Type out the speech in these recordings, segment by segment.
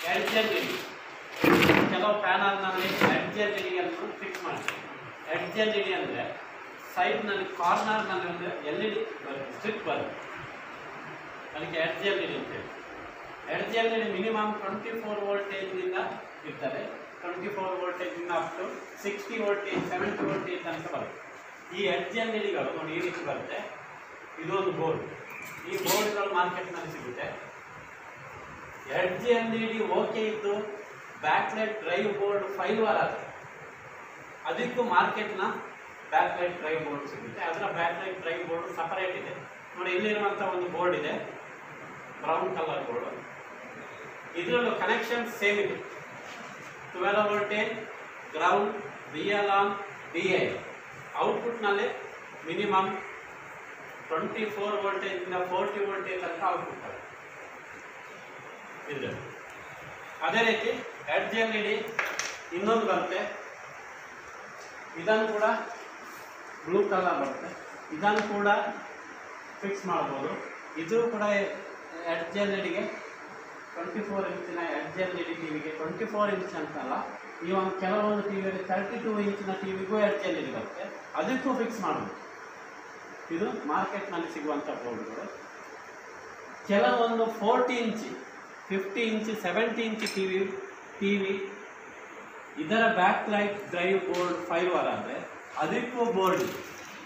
Edge L E D ಕೆಲವು ಪ್ಯಾನಲ್ನಲ್ಲಿ edge L ಇಡಿಯನ್ನು ಫಿಕ್ಸ್ ಮಾಡ್ತೀವಿ ಎಡ್ಜ್ ಎಲ್ ಇಡಿ ಅಂದರೆ ಸೈಡ್ನಲ್ಲಿ ಕಾರ್ನರ್ನಲ್ಲಿ ಒಂದು ಎಲ್ ಇಡಿ ಬರುತ್ತೆ ಸ್ಟ್ರಿಪ್ ಬರುತ್ತೆ ಅದಕ್ಕೆ ಎಡ್ಜ್ ಎಲ್ ಇಡಿ ಅಂತೇಳಿ edge L E D minimum twenty four ವೋಲ್ಟೇಜ್ನಿಂದ ಇರ್ತದೆ ಟ್ವೆಂಟಿ ಫೋರ್ ವೋಲ್ಟೇಜಿಂದ up to sixty voltage seventy voltage ತನಕ ಬರುತ್ತೆ ಈ ಎಡ್ಜ್ ಎಲ್ ಇಡಿಗಳು ನೋಡಿ ಈ ರೀತಿ ಬರುತ್ತೆ ಇದು ಒಂದು ಬೋರ್ಡ್ ಈ ಬೋರ್ಡ್ಗಳು ಮಾರ್ಕೆಟ್ನಲ್ಲಿ ಸಿಗುತ್ತೆ edge L E D okay ಇದ್ದು backlight drive board five R ಅದು ಅದಕ್ಕೂ ಮಾರ್ಕೆಟ್ನ ಬ್ಯಾಕ್ಲೈಟ್ ಡ್ರೈವ್ ಬೋರ್ಡ್ ಸಿಗುತ್ತೆ ಅದರ ಬ್ಯಾಕ್ಲೈಟ್ ಡ್ರೈವ್ ಬೋರ್ಡ್ ಸಪರೇಟ್ ಇದೆ ನೋಡಿ ಇಲ್ಲಿರುವಂಥ ಒಂದು ಬೋರ್ಡ್ ಇದೆ ಬ್ರೌನ್ ಕಲರ್ ಬೋರ್ಡ್ ಇದರಲ್ಲೂ ಕನೆಕ್ಷನ್ ಸೇಮ್ ಇದೆ twelve voltage ground B L on D I ಔಟ್ಪುಟ್ನಲ್ಲಿ ಮಿನಿಮಮ್ ಟ್ವೆಂಟಿ ಫೋರ್ ವೋಲ್ಟೇಜಿಂದ ಫೋರ್ಟಿ ವೋಲ್ಟೇಜ್ ತನಕ ಔಟ್ಪುಟ್ ಬರುತ್ತೆ ಇದರಲ್ಲಿ ಅದೇ ರೀತಿ ಎಡ್ಜ್ ಎಲ್ ಇಡಿ ಇನ್ನೊಂದು ಬರುತ್ತೆ ಇದನ್ನು ಕೂಡ ಬ್ಲೂ ಕಲರ್ ಬರುತ್ತೆ ಇದನ್ನು ಕೂಡ ಫಿಕ್ಸ್ ಮಾಡ್ಬೋದು ಇದು ಕೂಡ ಎಡ್ಜ್ ಎಲ್ ಇಡಿಗೆ ಟ್ವೆಂಟಿ ಫೋರ್ ಇಂಚಿನ ಎಡ್ಜ್ ಎಲ್ ಇಡಿ ಟಿವಿಗೆ ಟ್ವೆಂಟಿ ಫೋರ್ ಇಂಚ್ ಅಂತಲ್ಲ ಈ ಒಂದು ಕೆಲವೊಂದು ಟಿವಿಯಲ್ಲಿ ತರ್ಟಿ ಟೂ ಇಂಚಿನ ಟಿವಿಗೂ ಎಡ್ಜ್ ಎಲ್ ಇಡಿ ಬರುತ್ತೆ ಅದಕ್ಕೂ ಫಿಕ್ಸ್ ಮಾಡ್ಬೋದು ಇದು ಮಾರ್ಕೆಟ್ನಲ್ಲಿ ಸಿಗುವಂಥ ಬೋರ್ಡ್ಗಳು ಕೆಲವೊಂದು ಫೋರ್ಟಿ ಇಂಚಿ fifty inch seventy inch T V T V ಇದರ back light drive board five R ಅಂದರೆ ಅದಕ್ಕೂ ಬೋರ್ಡ್ ಇದೆ.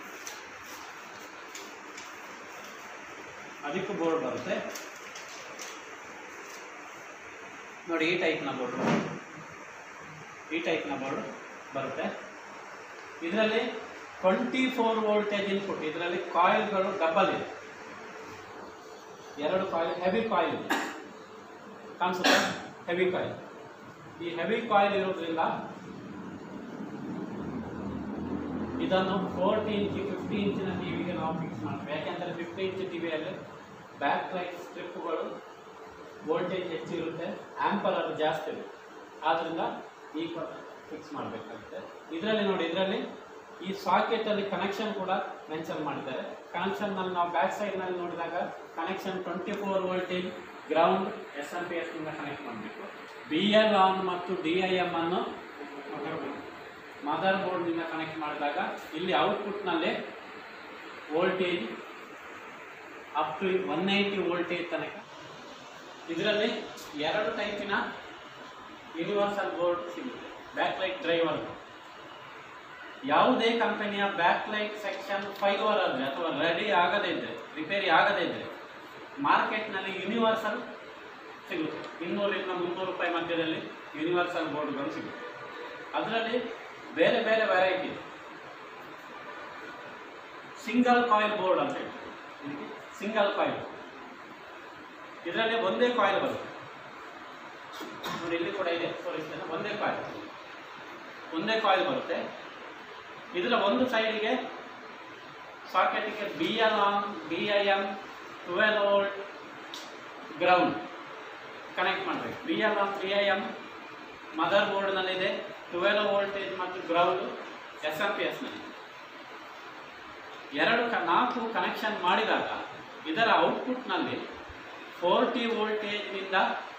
ಅದಕ್ಕೂ ಬೋರ್ಡ್ ಬರುತ್ತೆ ನೋಡಿ ಈ ಟೈಪ್ನ ಬೋರ್ಡ್ ಈ ಟೈಪ್ನ ಬೋರ್ಡ್ ಬರುತ್ತೆ ಇದರಲ್ಲಿ ಟ್ವೆಂಟಿ ಫೋರ್ ವೋಲ್ಟೇಜ್ ಇನ್ಪುಟ್ ಇದರಲ್ಲಿ ಕಾಯಿಲ್ಗಳು ಡಬಲ್ ಇದೆ ಎರಡು ಕಾಯಿಲ್ ಹೆವಿ ಕಾಯಿಲ್ ಇದೆ ಕಾಣಿಸುತ್ತೆ ಹೆವಿ ಕಾಯಿಲ್ ಈ ಹೆವಿ ಕಾಯಿಲ್ ಇರೋದ್ರಿಂದ ಇದನ್ನು ಫೋರ್ಟಿ ಇಂಚ್ ಫಿಫ್ಟಿ ಇಂಚಿನ ಟಿವಿಗೆ ನಾವು ಫಿಕ್ಸ್ ಮಾಡ್ತೀವಿ ಯಾಕೆಂದರೆ ಫಿಫ್ಟಿ ಇಂಚ್ ಟಿವಿಯಲ್ಲಿ ಬ್ಯಾಕ್ ಲೈಟ್ ಸ್ಟ್ರಿಪ್ಗಳು ವೋಲ್ಟೇಜ್ ಹೆಚ್ಚಿರುತ್ತೆ ಆ್ಯಂಪಲ್ ಅದು ಜಾಸ್ತಿ ಇದೆ ಆದ್ದರಿಂದ ಈ ಫಿಕ್ಸ್ ಮಾಡಬೇಕಾಗುತ್ತೆ ಇದರಲ್ಲಿ ನೋಡಿ ಇದರಲ್ಲಿ ಈ ಸಾಕೆಟಲ್ಲಿ ಕನೆಕ್ಷನ್ ಕೂಡ ಮೆನ್ಷನ್ ಮಾಡಿದ್ದಾರೆ ಕನೆಕ್ಷನ್ನಲ್ಲಿ ನಾವು ಬ್ಯಾಕ್ ಸೈಡ್ನಲ್ಲಿ ನೋಡಿದಾಗ connection twenty four voltage ground S M P ಎಸ್ನಿಂದ ಕನೆಕ್ಟ್ ಮಾಡಬೇಕು ಬಿ ಎಲ್ ಆನ್ ಮತ್ತು ಡಿ ಐ ಎಮ್ ಅನ್ನು ಮದರ್ ಬೋರ್ಡ್ನಿಂದ ಕನೆಕ್ಟ್ ಮಾಡಿದಾಗ ಇಲ್ಲಿ ಔಟ್ಪುಟ್ನಲ್ಲಿ voltage up to one eighty voltage ತನಕ ಇದರಲ್ಲಿ ಎರಡು ಟೈಪಿನ ಯೂನಿವರ್ಸಲ್ ಬೋರ್ಡ್ ಸಿಗುತ್ತೆ ಬ್ಯಾಕ್ಲೈಟ್ ಡ್ರೈವರ್ ಯಾವುದೇ ಕಂಪನಿಯ ಬ್ಯಾಕ್ಲೈಟ್ ಸೆಕ್ಷನ್ ಫೈವರ್ ಆದರೆ ಅಥವಾ ರೆಡಿ ಆಗದೇ ಇದ್ದರೆ ರಿಪೇರಿ ಆಗದೇ ಇದ್ದರೆ ಮಾರ್ಕೆಟ್ನಲ್ಲಿ ಯೂನಿವರ್ಸಲ್ ಸಿಗುತ್ತೆ ಇನ್ನೂರಿಂದ ಮುನ್ನೂರು ರೂಪಾಯಿ ಮಧ್ಯದಲ್ಲಿ ಯೂನಿವರ್ಸಲ್ ಬೋರ್ಡ್ಗಳು ಸಿಗುತ್ತೆ ಅದರಲ್ಲಿ ಬೇರೆ ಬೇರೆ ವೆರೈಟಿ ಸಿಂಗಲ್ ಕಾಯಿಲ್ ಬೋರ್ಡ್ ಅಂತ ಹೇಳ್ತೀವಿ ಸಿಂಗಲ್ ಕಾಯಿಲ್ ಇದರಲ್ಲಿ ಒಂದೇ ಕಾಯಿಲ್ ಬರುತ್ತೆ ನೋಡಿ ಇಲ್ಲಿ ಕೂಡ ಇದೆ ತೋರಿಸ್ತೇನೆ ಒಂದೇ ಕಾಯಿಲ್ ಒಂದೇ ಕಾಯಿಲ್ ಬರುತ್ತೆ ಇದರ ಒಂದು ಸೈಡಿಗೆ ಸಾಕೆಟಿಗೆ B L on B I M twelve volt ground connect ಮಾಡಬೇಕು B L on B I M mother ಬೋರ್ಡ್ನಲ್ಲಿದೆ ಟ್ವೆಲ್ ವೋಲ್ಟೇಜ್ ಮತ್ತು ಗ್ರೌಂಡ್ ಎಸ್ ಎಂ ಪಿ ಎಸ್ನಲ್ಲಿ ಎರಡು ಕ ನಾಲ್ಕು ಕನೆಕ್ಷನ್ ಮಾಡಿದಾಗ ಇದರ ಔಟ್ಪುಟ್ನಲ್ಲಿ ಫೋರ್ಟಿ ವೋಲ್ಟೇಜ್ನಿಂದ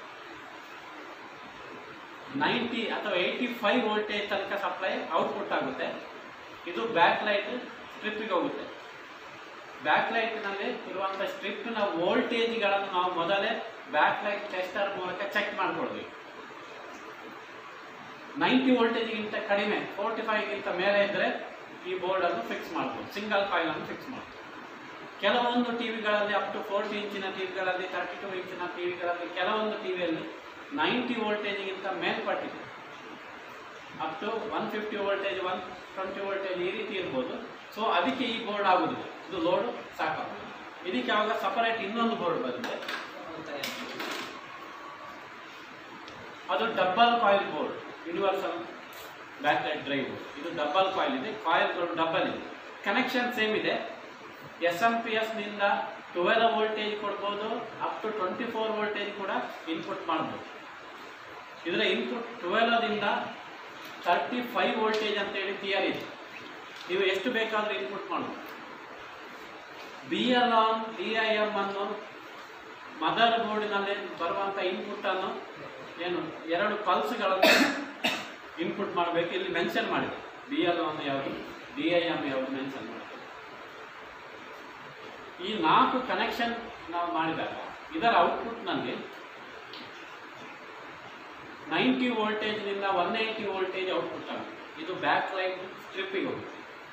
ನೈಂಟಿ ಅಥವಾ ಏಯ್ಟಿ ಫೈವ್ ವೋಲ್ಟೇಜ್ ತನಕ ಸಪ್ಲೈ ಔಟ್ಪುಟ್ ಆಗುತ್ತೆ ಇದು ಬ್ಯಾಕ್ ಲೈಟ್ ಸ್ಟ್ರಿಪ್ಪಿಗೆ ಹೋಗುತ್ತೆ ಬ್ಯಾಕ್ ಲೈಟ್ನಲ್ಲಿ ಇರುವಂಥ ಸ್ಟ್ರಿಪ್ನ ವೋಲ್ಟೇಜ್ಗಳನ್ನು ನಾವು ಮೊದಲೇ ಬ್ಯಾಕ್ ಲೈಟ್ ಟೆಸ್ಟರ್ ಮೂಲಕ ಚೆಕ್ ಮಾಡ್ಕೊಳ್ಬೇಕು ನೈಂಟಿ ವೋಲ್ಟೇಜ್ಗಿಂತ ಕಡಿಮೆ ಫೋರ್ಟಿ ಫೈವ್ಗಿಂತ ಮೇಲೆ ಇದ್ದರೆ ಈ ಬೋರ್ಡನ್ನು ಫಿಕ್ಸ್ ಮಾಡ್ಬೋದು ಸಿಂಗಲ್ ಕಾಯಿಲನ್ನು ಫಿಕ್ಸ್ ಮಾಡ್ಬೋದು ಕೆಲವೊಂದು ಟಿ ವಿಗಳಲ್ಲಿ ಅಪ್ ಟು ಫೋರ್ಟಿ ಇಂಚಿನ ಟಿ ವಿಗಳಲ್ಲಿ ತರ್ಟಿ ಟು ಇಂಚಿನ ಟಿ ವಿಗಳಲ್ಲಿ ಕೆಲವೊಂದು ಟಿ ವಿಯಲ್ಲಿ ನೈಂಟಿ ವೋಲ್ಟೇಜ್ಗಿಂತ ಮೇಲ್ಪಟ್ಟಿದೆ up to one fifty voltage one twenty voltage ಈ ರೀತಿ ಇರ್ಬೋದು ಸೊ ಅದಕ್ಕೆ ಈ ಬೋರ್ಡ್ ಆಗುದಿಲ್ಲ ಇದು ಲೋಡ್ ಸಾಕಾಗುತ್ತೆ ಇದಕ್ಕೆ ಯಾವಾಗ ಸಪರೇಟ್ ಇನ್ನೊಂದು ಬೋರ್ಡ್ ಬಂದಿದೆ ಅದು double coil board universal back light drive ಇದು ಡಬ್ಬಲ್ ಕಾಯಿಲ್ ಇದೆ ಕಾಯಿಲ್ಗಳು ಡಬ್ಬಲ್ ಇದೆ ಕನೆಕ್ಷನ್ ಸೇಮ್ ಇದೆ ಎಸ್ ಎಂ ಪಿ ಎಸ್ನಿಂದ ಟ್ವೆಲ್ ವೋಲ್ಟೇಜ್ ಕೊಡ್ಬೋದು up to twenty four voltage ಕೂಡ ಇನ್ಪುಟ್ ಮಾಡ್ಬೋದು ಇದರ ಇನ್ಪುಟ್ ಟ್ವೆಲದಿಂದ ತರ್ಟಿ ಫೈವ್ ವೋಲ್ಟೇಜ್ ಅಂತೇಳಿ ಥಿಯರಿ ಇದೆ ನೀವು ಎಷ್ಟು ಬೇಕಾದರೂ ಇನ್ಪುಟ್ ಮಾಡ್ಬೋದು B L on D I M ಅನ್ನು ಮದರ್ ಬೋರ್ಡಿನಲ್ಲಿ ಬರುವಂಥ ಇನ್ಪುಟ್ಟನ್ನು ಏನು ಎರಡು ಪಲ್ಸ್ಗಳನ್ನು ಇನ್ಪುಟ್ ಮಾಡಬೇಕು ಇಲ್ಲಿ ಮೆನ್ಷನ್ ಮಾಡಿದೆ ಬಿ ಎಲ್ ಒನ್ ಯಾವುದು ಡಿ ಐ ಎಮ್ ಯಾವುದು ಮೆನ್ಷನ್ ಮಾಡಿದೆ ಈ ನಾಲ್ಕು ಕನೆಕ್ಷನ್ ನಾವು ಮಾಡಿದಾಗ ಇದರ ಔಟ್ಪುಟ್ನಲ್ಲಿ ನೈಂಟಿ ವೋಲ್ಟೇಜ್ನಿಂದ ಒನ್ ಏಯ್ಟಿ ವೋಲ್ಟೇಜ್ ಔಟ್ಪುಟ್ ಆಗುತ್ತೆ ಇದು ಬ್ಯಾಕ್ ಲೈಟ್ ಸ್ಟ್ರಿಪ್ಪಿಗೆ ಹೋಗುತ್ತೆ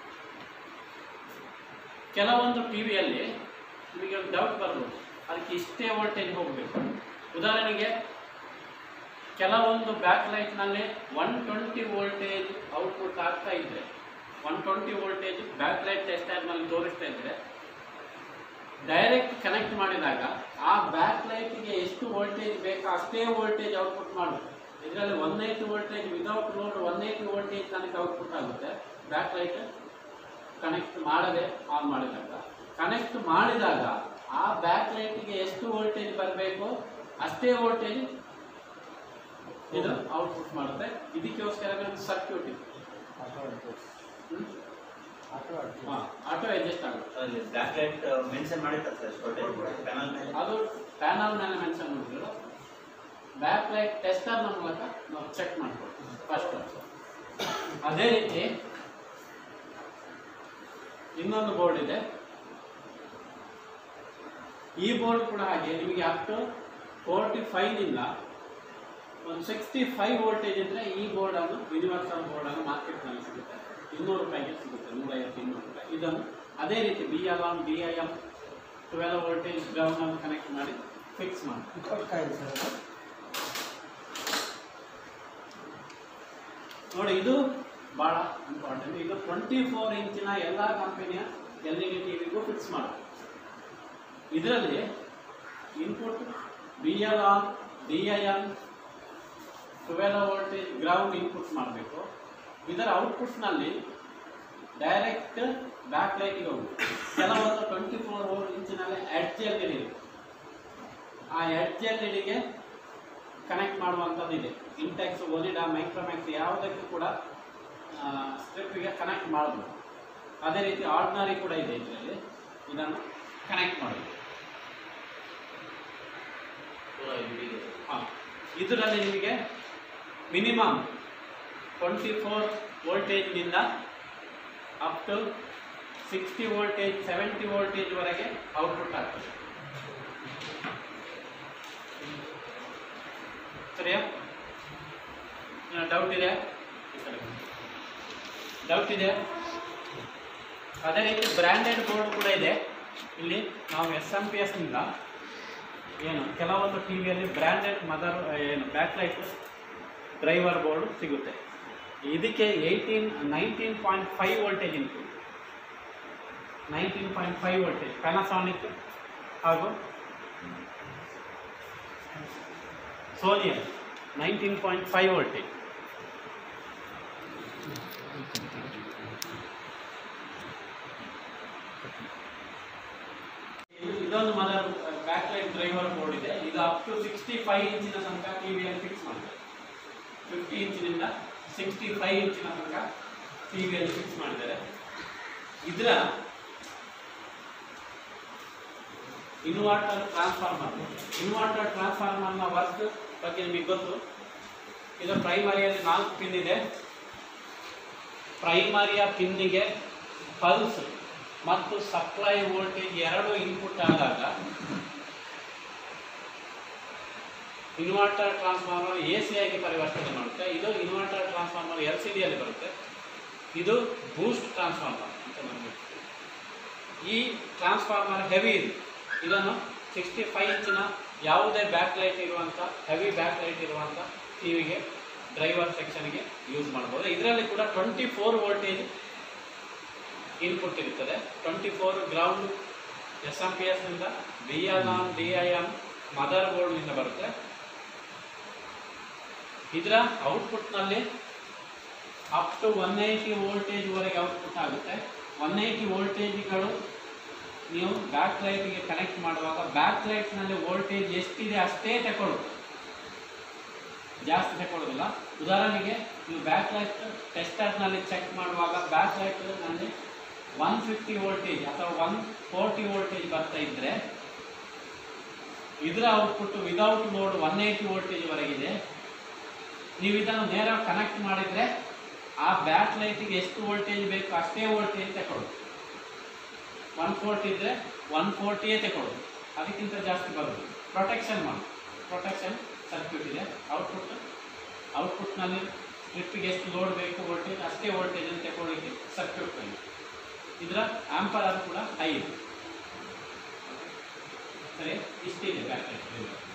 ಕೆಲವೊಂದು ಟಿ ವಿಯಲ್ಲಿ ನಿಮಗೆ ಒಂದು ಡೌಟ್ ಬರ್ಬೋದು ಅದಕ್ಕೆ ಇಷ್ಟೇ ವೋಲ್ಟೇಜ್ ಹೋಗಬೇಕು ಉದಾಹರಣೆಗೆ ಕೆಲವೊಂದು ಬ್ಯಾಕ್ ಲೈಟ್ನಲ್ಲಿ ಒನ್ ಟ್ವೆಂಟಿ ವೋಲ್ಟೇಜ್ ಔಟ್ಪುಟ್ ಆಗ್ತಾ ಇದ್ದರೆ one twenty voltage back light ಟೆಸ್ಟರ್ನಲ್ಲಿ ತೋರಿಸ್ತಾ ಇದ್ದರೆ ಡೈರೆಕ್ಟ್ ಕನೆಕ್ಟ್ ಮಾಡಿದಾಗ ಆ ಬ್ಯಾಕ್ ಲೈಟ್ಗೆ ಎಷ್ಟು ವೋಲ್ಟೇಜ್ ಬೇಕೋ ಅಷ್ಟೇ ವೋಲ್ಟೇಜ್ ಔಟ್ಪುಟ್ ಮಾಡುತ್ತೆ ಇದರಲ್ಲಿ one eighty voltage without load one eighty voltage ತನಕ ಔಟ್ಪುಟ್ ಆಗುತ್ತೆ ಬ್ಯಾಕ್ ಲೈಟ್ ಕನೆಕ್ಟ್ ಮಾಡದೆ ಆನ್ ಮಾಡಿದಾಗ ಕನೆಕ್ಟ್ ಮಾಡಿದಾಗ ಆ ಬ್ಯಾಕ್ ಲೈಟ್ಗೆ ಎಷ್ಟು ವೋಲ್ಟೇಜ್ ಬರಬೇಕು ಅಷ್ಟೇ ವೋಲ್ಟೇಜ್ ಇದು ಔಟ್ಪುಟ್ ಮಾಡುತ್ತೆ ಇದಕ್ಕೋಸ್ಕರ ಒಂದು ಸರ್ಕ್ಯೂಟ್ ಇದೆ ಆಟೋ ಅಡ್ಜಸ್ಟ್ ಆಗುತ್ತೆ ಅಲ್ಲಿ ಬ್ಯಾಕ್ ಲೈಟ್ ಮೆನ್ಷನ್ ಮಾಡಿರ್ತಾರೆ ಸರ್ ವೋಲ್ಟೇಜ್ ಪ್ಯಾನಲ್ ಮೇಲೆ ಅದು ಪ್ಯಾನಲ್ ಮೇಲೆ ಮೆನ್ಷನ್ ಮಾಡಿದ್ರು ಬ್ಯಾಕ್ ಲೈಟ್ ಟೆಸ್ಟರ್ನ ಮೂಲಕ ನಾವು ಚೆಕ್ ಮಾಡ್ಕೊಳ್ತೀವಿ ಫಸ್ಟ್ ಅದೇ ರೀತಿ ಇನ್ನೊಂದು ಬೋರ್ಡ್ ಇದೆ ಈ ಬೋರ್ಡ್ ಕೂಡ ಹಾಗೆ ನಿಮಗೆ ಅಪ್ ಟು ಫೋರ್ಟಿ ಫೈವ್ನಿಂದ ಒಂದು ಸಿಕ್ಸ್ಟಿ ಫೈವ್ ವೋಲ್ಟೇಜ್ ಇದ್ದರೆ ಈ ಬೋರ್ಡನ್ನು ಯೂನಿವರ್ಸಲ್ ಬೋರ್ಡನ್ನು ಮಾರ್ಕೆಟ್ನಲ್ಲಿ ಸಿಗುತ್ತೆ ಇನ್ನೂರು ರೂಪಾಯಿಗೆ ಸಿಗುತ್ತೆ ನೂರೈವತ್ತು ಇನ್ನೂರು ರೂಪಾಯಿ ಇದನ್ನು ಅದೇ ರೀತಿ B L on B I M twelve voltage ಗ್ರೌಂಡನ್ನು ಕನೆಕ್ಟ್ ಮಾಡಿ ಫಿಕ್ಸ್ ಮಾಡಿ ನೋಡಿ ಇದು ಭಾಳ ಇಂಪಾರ್ಟೆಂಟ್ ಇದು ಟ್ವೆಂಟಿ ಫೋರ್ ಇಂಚಿನ ಎಲ್ಲ ಕಂಪನಿಯ ಎಲ್ ಇ ಡಿ ಟಿವಿಗೂ ಫಿಕ್ಸ್ ಮಾಡಿ ಇದರಲ್ಲಿ input B L on D I N twelve voltage ground input ಮಾಡಬೇಕು ಇದರ ಔಟ್ಪುಟ್ನಲ್ಲಿ ಡೈರೆಕ್ಟ್ ಬ್ಯಾಕ್ ಲೈಟಿಗೆ ಹೋಗುತ್ತೆ ಕೆಲವೊಂದು ಟ್ವೆಂಟಿ ಫೋರ್ ಇಂಚಿನಲ್ಲಿ ಎಡ್ಜ್ ಎಲ್ ಇಡಿ ಆ ಎಡ್ಜ್ ಎಲ್ ಇಡಿಗೆ ಕನೆಕ್ಟ್ ಮಾಡುವಂಥದ್ದು ಇದೆ ಇಂಟೆಕ್ಸ್ ಒಲಿಡಾ ಮೈಕ್ರೋಮ್ಯಾಕ್ಸ್ ಯಾವುದಕ್ಕೂ ಕೂಡ ಸ್ಟ್ರಿಪ್ಗೆ ಕನೆಕ್ಟ್ ಮಾಡಬಹುದು ಅದೇ ರೀತಿ ಆರ್ಡಿನರಿ ಕೂಡ ಇದೆ ಇದರಲ್ಲಿ ಇದನ್ನು ಕನೆಕ್ಟ್ ಮಾಡಬೇಕು ಹಾಂ ಇದರಲ್ಲಿ ನಿಮಗೆ ಮಿನಿಮಮ್ ಟ್ವೆಂಟಿ ಫೋರ್ ವೋಲ್ಟೇಜ್ನಿಂದ up to sixty voltage seventy ವೋಲ್ಟೇಜ್ವರೆಗೆ ಔಟ್ಪುಟ್ ಆಗ್ತದೆ ಸರಿಯಾ ಡೌಟ್ ಇದೆ ಡೌಟ್ ಇದೆ ಅದೇ ರೀತಿ ಬ್ರ್ಯಾಂಡೆಡ್ ಬೋರ್ಡ್ ಕೂಡ ಇದೆ ಇಲ್ಲಿ ನಾವು ಎಸ್ ಎಮ್ ಪಿ ಎಸ್ನಿಂದ ಏನು ಕೆಲವೊಂದು ಟಿ ವಿಯಲ್ಲಿ ಬ್ರ್ಯಾಂಡೆಡ್ ಮದರ್ ಏನು ಬ್ಯಾಕ್ಲೈಟ್ ಡ್ರೈವರ್ ಬೋರ್ಡ್ ಸಿಗುತ್ತೆ ಇದಕ್ಕೆ eighteen nineteen point five voltage input nineteen point five voltage Panasonic ಹಾಗೂ ಸೋನಿಯರ್ ನೈನ್ಟೀನ್ ಪಾಯಿಂಟ್ ಫೈವ್ ವೋಲ್ಟೇಜ್ ಇದು- ಇದೊಂದು ಮದರ್ ಬ್ಯಾಕ್ಲೈಟ್ ಡ್ರೈವರ್ ಬೋರ್ಡ್ ಇದೆ ಇದು ಅಪ್ ಟು ಸಿಕ್ಸ್ಟಿ ಫೈವ್ ಇಂಚಿನ ತನಕ ಟಿವಿಯಲ್ಲಿ ಫಿಕ್ಸ್ ಮಾಡಿದ್ದಾರೆ ಫಿಫ್ಟಿ ಇಂಚಿನಿಂದ ಸಿಕ್ಸ್ಟಿ ಫೈವ್ ಇಂಚಿನ ತನಕ ಟಿವಿಯಲ್ಲಿ ಫಿಕ್ಸ್ ಮಾಡಿದ್ದಾರೆ ಇದರ ಇನ್ವರ್ಟರ್ ಟ್ರಾನ್ಸ್ಫಾರ್ಮರ್ ಇನ್ವರ್ಟರ್ ಟ್ರಾನ್ಸ್ಫಾರ್ಮರ್ನ ವರ್ಕ್ ಬಗ್ಗೆ ನಿಮಗೆ ಗೊತ್ತು ಇದು ಪ್ರೈಮರಿಯಲ್ಲಿ ನಾಲ್ಕು ಪಿನ್ ಇದೆ ಪ್ರೈಮರಿಯ ಪಿನ್ನಿಗೆ ಪಲ್ಸ್ ಮತ್ತು ಸಪ್ಲೈ ವೋಲ್ಟೇಜ್ ಎರಡು ಇನ್ಪುಟ್ ಆದಾಗ ಇನ್ವರ್ಟರ್ ಟ್ರಾನ್ಸ್ಫಾರ್ಮರ್ ಎ ಸಿ ಆಗಿ ಪರಿವರ್ತನೆ ಮಾಡುತ್ತೆ ಇದು ಇನ್ವರ್ಟರ್ ಟ್ರಾನ್ಸ್ಫಾರ್ಮರ್ ಎಲ್ ಸಿ ಡಿಯಲ್ಲಿ ಬರುತ್ತೆ ಇದು ಬೂಸ್ಟ್ ಟ್ರಾನ್ಸ್ಫಾರ್ಮರ್ ಅಂತ ನಮಗೆ ಈ ಟ್ರಾನ್ಸ್ಫಾರ್ಮರ್ ಹೆವಿ ಇದೆ ಇದನ್ನು ಸಿಕ್ಸ್ಟಿ ಫೈವ್ ಇಂಚಿನ ಯಾವುದೇ ಬ್ಯಾಕ್ ಲೈಟ್ ಇರುವಂಥ ಹೆವಿ ಬ್ಯಾಕ್ ಲೈಟ್ ಇರುವಂಥ ಟಿವಿಗೆ ಡ್ರೈವರ್ ಸೆಕ್ಷನ್ಗೆ ಯೂಸ್ ಮಾಡ್ಬೋದು ಇದರಲ್ಲಿ ಕೂಡ ಟ್ವೆಂಟಿ ಫೋರ್ ವೋಲ್ಟೇಜ್ ಇನ್ಪುಟ್ ಇರುತ್ತದೆ twenty four ground S M P ಎಸ್ನಿಂದ B L on D I M mother ಬೋರ್ಡ್ನಿಂದ ಬರುತ್ತೆ ಇದರ ಔಟ್ಪುಟ್ನಲ್ಲಿ ಅಪ್ ಟು ಒನ್ ಏಯ್ಟಿ ವೋಲ್ಟೇಜ್ವರೆಗೆ ಔಟ್ಪುಟ್ ಆಗುತ್ತೆ ಒನ್ ಏಯ್ಟಿ ವೋಲ್ಟೇಜ್ಗಳು ನೀವು ಬ್ಯಾಕ್ ಲೈಟ್ಗೆ ಕನೆಕ್ಟ್ ಮಾಡುವಾಗ ಬ್ಯಾಕ್ ಲೈಟ್ನಲ್ಲಿ ವೋಲ್ಟೇಜ್ ಎಷ್ಟಿದೆ ಅಷ್ಟೇ ತಗೊಳ್ಳು ಜಾಸ್ತಿ ತಗೊಳ್ಳೋದಿಲ್ಲ ಉದಾಹರಣೆಗೆ ನೀವು ಬ್ಯಾಕ್ ಲೈಟ್ ಟೆಸ್ಟರ್ನಲ್ಲಿ ಚೆಕ್ ಮಾಡುವಾಗ ಬ್ಯಾಕ್ ಲೈಟ್ನಲ್ಲಿ ಒನ್ ಫಿಫ್ಟಿ ವೋಲ್ಟೇಜ್ ಅಥವಾ ಒನ್ ಫೋರ್ಟಿ ವೋಲ್ಟೇಜ್ ಬರ್ತಾ ಇದ್ದರೆ ಇದರ output without load one eighty voltage ವರೆಗಿದೆ ನೀವು ಇದನ್ನು ನೇರ ಕನೆಕ್ಟ್ ಮಾಡಿದರೆ ಆ ಬ್ಯಾಟ್ ಲೈಟಿಗೆ ಎಷ್ಟು ವೋಲ್ಟೇಜ್ ಬೇಕು ಅಷ್ಟೇ ವೋಲ್ಟೇಜ್ ತಗೊಳ್ಳೋದು ಒನ್ ಫೋರ್ಟಿ ಇದ್ದರೆ ಒನ್ ಫೋರ್ಟಿಯೇ ತಗೊಳ್ಳೋದು ಅದಕ್ಕಿಂತ ಜಾಸ್ತಿ ಬರೋದು ಪ್ರೊಟೆಕ್ಷನ್ ಮಾಡಿ ಪ್ರೊಟೆಕ್ಷನ್ ಸರ್ಕ್ಯೂಟ್ ಇದೆ ಔಟ್ಪುಟ್ ಔಟ್ಪುಟ್ನಲ್ಲಿ ಸ್ಟ್ರಿಪ್ಪಿಗೆ ಎಷ್ಟು ಲೋಡ್ ಬೇಕು ವೋಲ್ಟೇಜ್ ಅಷ್ಟೇ ವೋಲ್ಟೇಜನ್ನು ತಗೊಳ್ಳಿಕ್ಕೆ ಸರ್ಕ್ಯೂಟ್ ಬೇಕು ಇದರ ಆಂಪರ್ ಅದು ಕೂಡ ಹೈ ಇದೆ ಸರಿ ಇಷ್ಟಿದೆ ಬ್ಯಾಟ್ರಿ